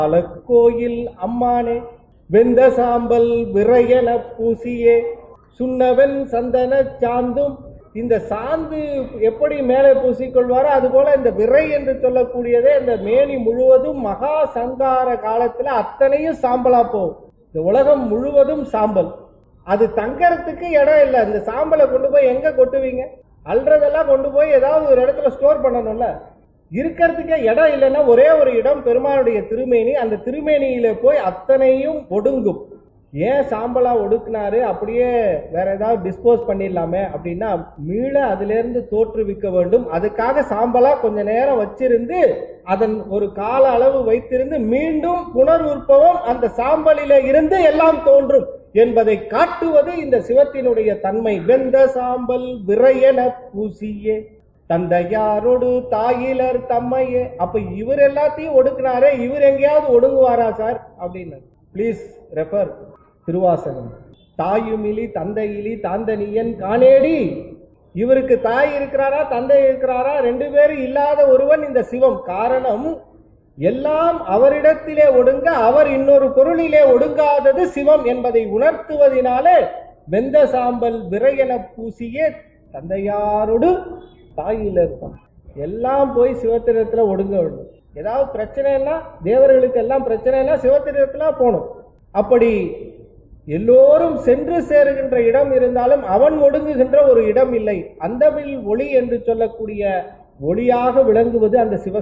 கோயில் அம்மானே வெந்த சாம்பல் விரையன பூசியே சுண்ணவன் சந்தன சாந்தும் இந்த சாந்து எப்படி மேலே பூசிக்கொள்வாரோ அதுபோல இந்த விரை என்று சொல்லக்கூடியதே இந்த மேனி முழுவதும் மகா சங்கார காலத்துல அத்தனையும் சாம்பலா போகும் இந்த உலகம் முழுவதும் சாம்பல் அது தங்கறதுக்கு இடம் இல்லை இந்த சாம்பலை கொண்டு போய் எங்க கொட்டுவீங்க அல்றதெல்லாம் கொண்டு போய் ஏதாவது ஒரு இடத்துல ஸ்டோர் பண்ணணும்ல இருக்கிறதுக்கே இடம் இல்லைன்னா ஒரே ஒரு இடம் பெருமானுடைய திருமேனி அந்த திருமேனியில போய் அத்தனையும் ஒடுங்கும் ஏன் சாம்பலா ஒடுக்குனாரு அப்படியே வேற ஏதாவது டிஸ்போஸ் பண்ணிடலாமே அப்படின்னா மீள அதுல இருந்து தோற்றுவிக்க வேண்டும் அதுக்காக சாம்பலா கொஞ்ச நேரம் வச்சிருந்து அதன் ஒரு கால அளவு வைத்திருந்து மீண்டும் புனர்வுற்பவம் அந்த சாம்பலில இருந்து எல்லாம் தோன்றும் என்பதை காட்டுவது இந்த சிவத்தினுடைய தன்மை வெந்த சாம்பல் விரையன பூசியே தந்தையாரோடு தாயிலர் தம்மையே அப்ப இவர் எல்லாத்தையும் ஒடுக்குனாரே இவர் எங்கேயாவது ஒடுங்குவாரா சார் அப்படின்னு ப்ளீஸ் ரெஃபர் திருவாசகம் தாயுமிலி தந்தையிலி தாந்தனியன் காணேடி இவருக்கு தாய் இருக்கிறாரா தந்தை இருக்கிறாரா ரெண்டு பேரும் இல்லாத ஒருவன் இந்த சிவம் காரணம் எல்லாம் அவரிடத்திலே ஒடுங்க அவர் இன்னொரு பொருளிலே ஒடுங்காதது சிவம் என்பதை உணர்த்துவதினாலே வெந்த சாம்பல் விரையென பூசியே தந்தையாரோடு தாயில் இருப்பான் எல்லாம் போய் சிவத்திரத்துல ஒடுங்க வேண்டும் ஏதாவது பிரச்சனைன்னா தேவர்களுக்கு எல்லாம் பிரச்சனைனா சிவத்திரத்துல போகணும் அப்படி எல்லோரும் சென்று சேருகின்ற இடம் இருந்தாலும் அவன் ஒடுங்குகின்ற ஒரு இடம் இல்லை அந்தமில் ஒளி என்று சொல்லக்கூடிய ஒளியாக விளங்குவது அந்த சிவ